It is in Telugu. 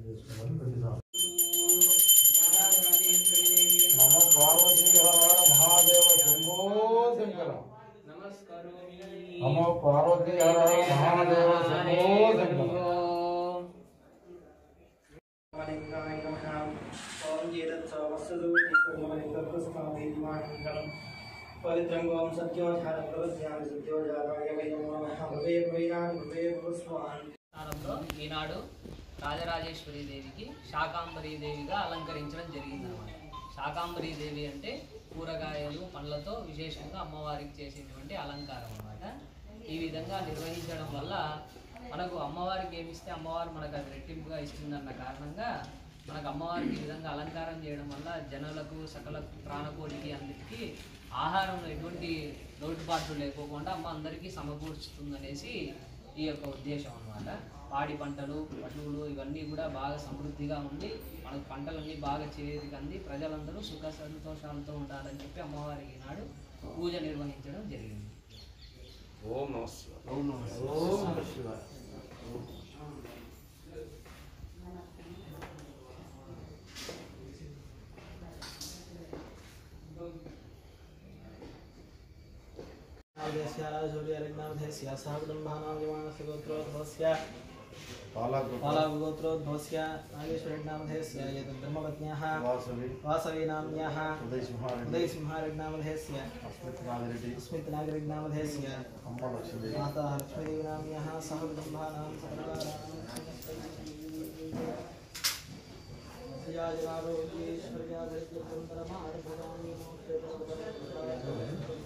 చేసుకున్నాను ప్రతిసారి నమ పార్వతీ హర మహాదేవ శంభో శంకర నమ పార్వతీ హర మహాదేవ శంభో శంకర పవిత్రం గోం సత్యోజాత ప్రవద్యామి సత్యోజాతాయ వయం నమః భవే భవేనాని భవే భవస్వాన్ స్థానంలో ఈనాడు రాజరాజేశ్వరి దేవికి శాకాంబరీ దేవిగా అలంకరించడం జరిగిందన్నమాట శాకాంబరీ దేవి అంటే కూరగాయలు పండ్లతో విశేషంగా అమ్మవారికి చేసేటువంటి అలంకారం అన్నమాట ఈ విధంగా నిర్వహించడం వల్ల మనకు అమ్మవారికి ఏమిస్తే అమ్మవారు మనకు అది రెట్టింపుగా ఇస్తుందన్న కారణంగా మనకు అమ్మవారికి ఈ విధంగా అలంకారం చేయడం వల్ల జనులకు సకల ప్రాణకోటికి అన్నిటికీ ఆహారంలో ఎటువంటి లోటుపాట్లు లేకోకుండా అమ్మ అందరికీ సమకూర్చుతుందనేసి ఈ యొక్క ఉద్దేశం అన్నమాట పాడి పంటలు పశువులు ఇవన్నీ కూడా బాగా సమృద్ధిగా ఉండి మనకు పంటలన్నీ బాగా చేతికి అంది ప్రజలందరూ సుఖ సంతోషాలతో ఉండాలని చెప్పి అమ్మవారికి ఈనాడు పూజ నిర్వహించడం జరిగింది ఓం నమస్కారం ఓం నమ శివాయ सूर्यरग्नामधेस्य सह कुटुम्बानां यमानस्य गोत्रोद्भवस्य పాలకృత पालागोत्रोद्भवस्य नागेश्वरग्नामधेस्य एतद्धर्मपत्न्याः వాసవి वासवी नाम्न्याः ఉదయసింహారెడ్డి उदयसिंहारग्नामधेस्य అస్మిత్ నాగిరెడ్డి अस्मितनागरग्नामधेस्य అమ్మ లక్ష్మీదేవి माता लक्ष्मीदेवीनाम्न्याः सह कुटुम्बानां सकलाराणां